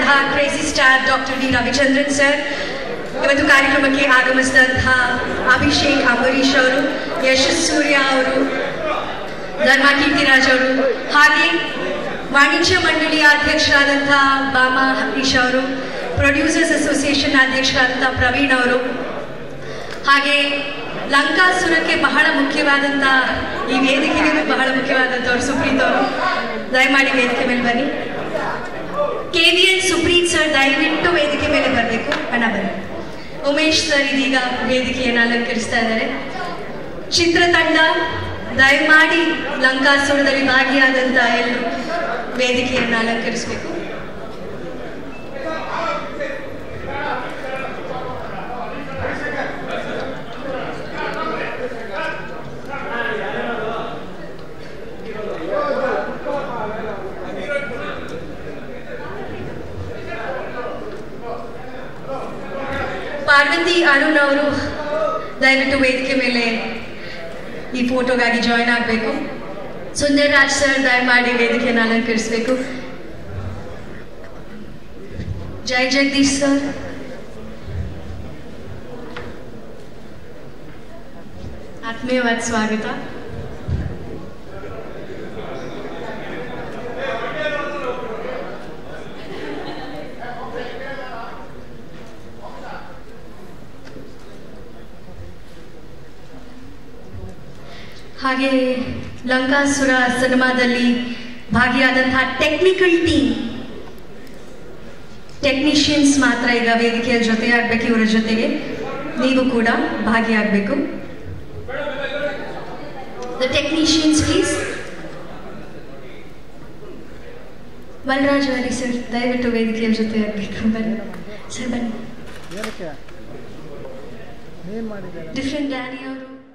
ಆಗಿರುವಂತಹ crazy star doctor D Ravichandran sir ಇವತ್ತು ಕಾರ್ಯಕ್ರಮಕ್ಕೆ ಆಗಮಿಸಿದಂತಹ ಅಭಿಷೇಕ್ ಅಂಬರೀಶ್ ಅವರು ಯಶಸ್ ಸೂರ್ಯ ಅವರು ಧರ್ಮ ಕೀರ್ತಿರಾಜ್ ಅವರು ಹಾಗೆ ವಾಣಿಜ್ಯ ಮಂಡಳಿಯ ಅಧ್ಯಕ್ಷರಾದಂತಹ ಬಾಮಾ ಹರೀಶ್ ಅವರು ಪ್ರೊಡ್ಯೂಸರ್ಸ್ ಅಸೋಸಿಯೇಷನ್ ಅಧ್ಯಕ್ಷರಾದಂತಹ ಪ್ರವೀಣ್ ಅವರು ಹಾಗೆ ಲಂಕಾಸುರಕ್ಕೆ ಬಹಳ ಮುಖ್ಯವಾದಂಥ ಈ ವೇದಿಕೆಗೆ ಬಹಳ ಮುಖ್ಯವಾದಂಥವ್ರು ಸುಪ್ರೀತ್ ಅವರು ದಯಮಾಡಿ ವೇದಿಕೆ ಮೇಲೆ ಬನ್ನಿ K V N Supreeth sir ದಯವಿಟ್ಟು ವೇದಿಕೆ ಮೇಲೆ ಬರಬೇಕು ಅಣ್ಣ ಬನ್ನಿ ಉಮೇಶ್ ಸರ್ ಇದೀಗ ವೇದಿಕೆಯನ್ನು ಅಲಂಕರಿಸ್ತಾ ಇದ್ದಾರೆ ಚಿತ್ರತಂಡ ದಯಮಾಡಿ ಲಂಕಾಸುರದಲ್ಲಿ ಭಾಗಿಯಾದಂಥ ಎಲ್ಲರೂ ವೇದಿಕೆಯನ್ನು ಅಲಂಕರಿಸಬೇಕು ಪಾರ್ವತಿ ಅರುಣ್ ಅವರು ದಯವಿಟ್ಟು ವೇದಿಕೆ ಮೇಲೆ ಈ ಫೋಟೋಗಾಗಿ ಜಾಯ್ನ್ ಆಗಬೇಕು ಸುಂದರ್ ರಾಜ್ ಸರ್ ದಯಮಾಡಿ ವೇದಿಕೆಯನ್ನು ಅಲಂಕರಿಸಬೇಕು ಜೈ ಜಗದೀಶ್ ಸರ್ ಆತ್ಮೀಯವಾದ ಸ್ವಾಗತ ಹಾಗೆ ಲಂಕಾಸುರ ಸಿನಿಮಾದಲ್ಲಿ ಭಾಗಿಯಾದಂತಹ ಟೆಕ್ನಿಕಲ್ ಟೀಮ್ ಟೆಕ್ನಿಷಿಯನ್ಸ್ ಮಾತ್ರ ಈಗ ವೇದಿಕೆಯ ಜೊತೆ ಆಗ್ಬೇಕು ಇವರ ಜೊತೆಗೆ ನೀವು ಕೂಡ ಭಾಗಿಯಾಗಬೇಕು the technicians please Balaraj Hari sir ದಯವಿಟ್ಟು ವೇದಿಕೆಯ ಜೊತೆ ಆಗಬೇಕು ಬನ್ನಿ ಸರ್ ಬನ್ನಿ ಏನಕ್ಕೆ ನೀನು ಮಾಡಿದ್ದಾರೆ ಡಿಫ್ರೆಂಟ್ ಡ್ಯಾನಿ ಅವರು